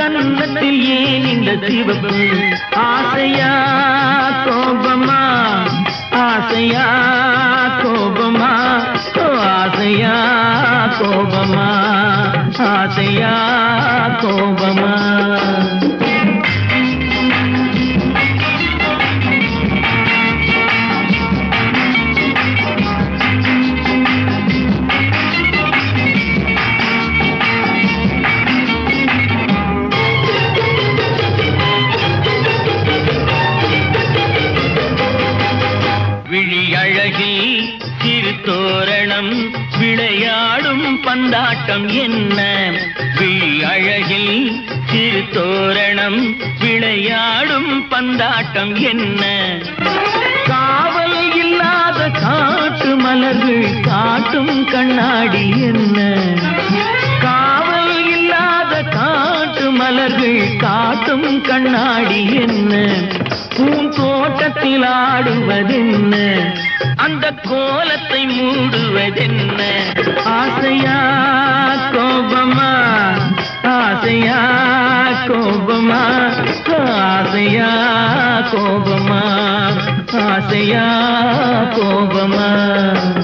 கன்னத்தில் ஏன் இந்த சிவப்பு ஆசையா கோபமா ஆசையா கோபமா ஓ, ஆசையா கோபமா ஆசையா கோபமா விழி அழகில் சிறு தோரணம் விளையாடும் பந்தாட்டம் என்ன விழி அழகில் சிறு தோரணம் விளையாடும் பந்தாட்டம் என்ன காவல் இல்லாத காட்டு மலர்கள் காட்டும் கண்ணாடி என்ன காவல் இல்லாத காட்டு மலர்கள் காட்டும் கண்ணாடி என்ன பூந்தோட்டத்தில் ஆடுவதென்ன அந்த கோலத்தை மூடுவதென்ன ஆசையா கோபமா ஆசையா கோபமா ஆசையா கோபமா ஆசையா கோபமா